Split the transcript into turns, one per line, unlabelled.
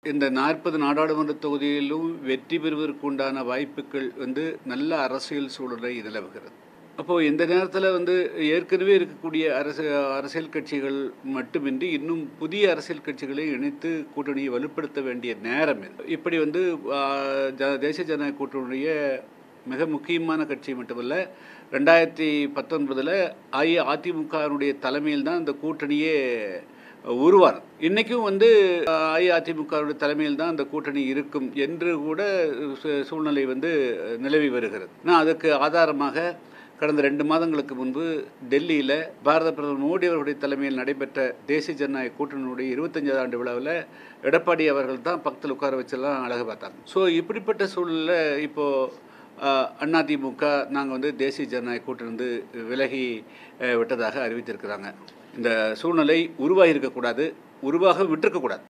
இந்த நாற்பது நாடாளுமன்ற தொகுதியிலும் வெற்றி பெறுவதற்கு உண்டான வாய்ப்புகள் வந்து நல்ல அரசியல் சூழலை நிலவுகிறது அப்போது இந்த நேரத்தில் வந்து ஏற்கனவே இருக்கக்கூடிய அரசு அரசியல் கட்சிகள் மட்டுமின்றி இன்னும் புதிய அரசியல் கட்சிகளை இணைத்து கூட்டணியை வலுப்படுத்த வேண்டிய நேரம் இது இப்படி வந்து ஆ, ஜ- தேசிய ஜனநாயக கூட்டணியுடைய மிக முக்கியமான கட்சி மட்டுமல்ல ரெண்டாயிரத்தி பத்தொன்பதில் அஇஅதிமுகவினுடைய தலைமையில் தான் இந்த கூட்டணியே உருவானது இன்றைக்கும் வந்து அஇஅதிமுகவுடைய தலைமையில் தான் அந்த கூட்டணி இருக்கும் என்று கூட சூ- சூழ்நிலை வந்து நிலவி வருகிறது நான் அதுக்கு ஆதாரமாக கடந்த ரெண்டு மாதங்களுக்கு முன்பு டெல்லியில் பாரத பிரதமர் மோடி அவர்களுடைய தலைமையில் நடைபெற்ற தேசிய ஜனநாயக கூட்டணியுடைய இருபத்தஞ்சாவது ஆண்டு விழாவில் எடப்பாடி அவர்கள் தான் பக்கத்தில் உட்கார வச்செல்லாம் அழகு பார்த்தாங்க ஸோ இப்படிப்பட்ட சூழலில் இப்போது அஹ் அதிமுக நாங்கள் வந்து தேசிய ஜனநாயக கூட்டிலிருந்து விலகி அஹ், விட்டதாக அறிவித்திருக்கிறாங்க இந்த சூழ்நிலை உருவாகி இருக்கக்கூடாது உருவாக விட்டிருக்கக்கூடாது